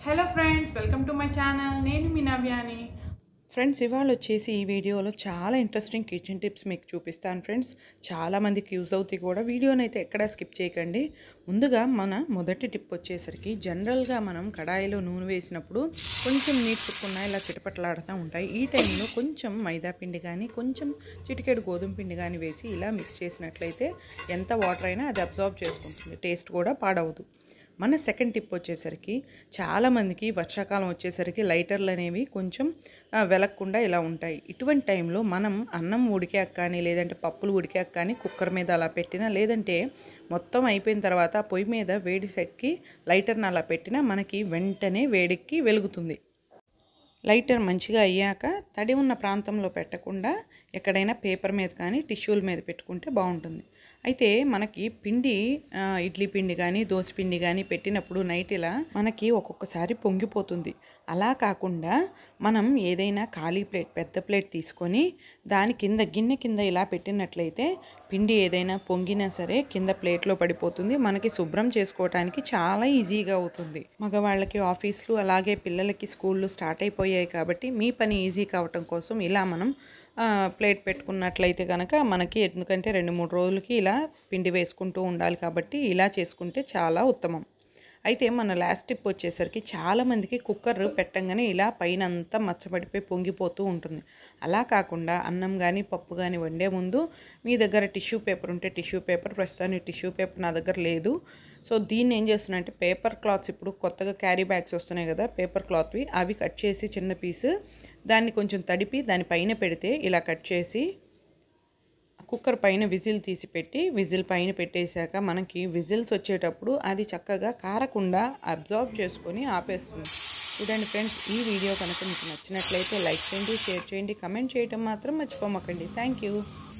hello friends welcome to my channel నేను మీ నవ్యాని friends ఇవాళ వచ్చేసి ఈ వీడియోలో చాలా ఇంట్రెస్టింగ్ కిచెన్ టిప్స్ మీకు చూపిస్తాను ఫ్రెండ్స్ చాలా మందికి యూజ్ అవుతాయి కూడా వీడియోని అయితే ఎక్కడా స్కిప్ చేయకండి ముందుగా మన మొదటి టిప్ వచ్చేసరికి జనరల్గా మనం కడాయిలో నూనె వేసినప్పుడు కొంచెం నీటి చుక్కున్నా ఇలా చిటపట్లాడుతూ ఉంటాయి ఈ టైంలో కొంచెం మైదా పిండి కానీ కొంచెం చిటికెడు గోధుమ పిండి కానీ వేసి ఇలా మిక్స్ చేసినట్లయితే ఎంత వాటర్ అయినా అది అబ్జార్బ్ చేసుకుంటుంది టేస్ట్ కూడా పాడవదు మన సెకండ్ టిప్ వచ్చేసరికి చాలామందికి వర్షాకాలం వచ్చేసరికి లైటర్లు అనేవి కొంచెం ఆ, వెలగకుండా ఇలా ఉంటాయి ఇటువంటి టైంలో మనం అన్నం ఉడికాక కానీ లేదంటే పప్పులు ఉడికాక కానీ కుక్కర్ మీద అలా పెట్టినా లేదంటే మొత్తం అయిపోయిన తర్వాత ఆ పొయ్యి మీద వేడి సెక్కి లైటర్ని అలా పెట్టినా మనకి వెంటనే వేడెక్కి వెలుగుతుంది లైటర్ మంచిగా అయ్యాక తడి ఉన్న ప్రాంతంలో పెట్టకుండా ఎక్కడైనా పేపర్ మీద కానీ టిష్యూల మీద పెట్టుకుంటే బాగుంటుంది అయితే మనకి పిండి ఆ, ఇడ్లీ పిండి కానీ దోశ పిండి కానీ పెట్టినప్పుడు నైట్ ఇలా మనకి ఒక్కొక్కసారి పొంగిపోతుంది అలా కాకుండా మనం ఏదైనా ఖాళీ ప్లేట్ పెద్ద ప్లేట్ తీసుకొని దాని కింద గిన్నె కింద ఇలా పెట్టినట్లయితే పిండి ఏదైనా పొంగినా సరే కింద ప్లేట్లో పడిపోతుంది మనకి శుభ్రం చేసుకోవటానికి చాలా ఈజీగా అవుతుంది మగవాళ్ళకి ఆఫీసులు అలాగే పిల్లలకి స్కూళ్ళు స్టార్ట్ అయిపోయాయి కాబట్టి మీ పని ఈజీ కావటం కోసం ఇలా మనం ఆ, ప్లేట్ పెట్టుకున్నట్లయితే కనుక మనకి ఎందుకంటే రెండు మూడు రోజులకి ఇలా పిండి వేసుకుంటూ ఉండాలి కాబట్టి ఇలా చేసుకుంటే చాలా ఉత్తమం అయితే మన లాస్ట్ టిప్ వచ్చేసరికి చాలామందికి కుక్కర్ పెట్టంగానే ఇలా పైన అంతా మచ్చబడిపోయి పొంగిపోతూ ఉంటుంది అలా కాకుండా అన్నం కానీ పప్పు కానీ వండే ముందు మీ దగ్గర టిష్యూ పేపర్ ఉంటే టిష్యూ పేపర్ ప్రస్తుతానికి టిష్యూ పేపర్ నా దగ్గర లేదు సో దీన్ని ఏం చేస్తున్నా అంటే పేపర్ క్లాత్స్ ఇప్పుడు కొత్తగా క్యారీ బ్యాగ్స్ వస్తున్నాయి కదా పేపర్ క్లాత్వి అవి కట్ చేసి చిన్న పీసు దాన్ని కొంచెం తడిపి దాని పైన పెడితే ఇలా కట్ చేసి కుక్కర్ పైన విజిల్ తీసి పెట్టి విజిల్ పైన పెట్టేశాక మనకి విజిల్స్ వచ్చేటప్పుడు అది చక్కగా కారకుండా అబ్జార్బ్ చేసుకొని ఆపేస్తుంది చూడండి ఫ్రెండ్స్ ఈ వీడియో కనుక మీకు నచ్చినట్లయితే లైక్ చేయండి షేర్ చేయండి కమెంట్ చేయడం మాత్రం మర్చిపోమకండి థ్యాంక్ యూ